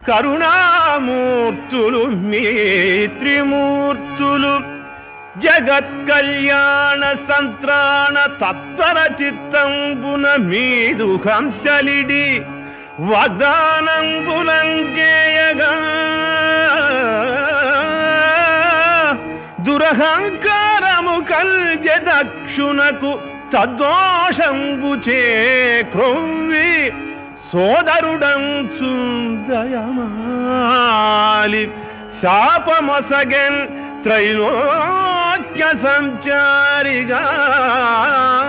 కరుణామూర్తులు మీ త్రిమూర్తులు జగత్ కళ్యాణ సంత్రాణ తత్పర చిత్తంబున మీదు హంసలిడి వాగ్దానంబులంజేయగా దురహంకారము కల్జె దక్షునకు తద్దోషంబు చే క్రొవ్వి సోదరుడంచు దయమాలి శాపమొసగెన్ త్రైలోక్య సంచారిగా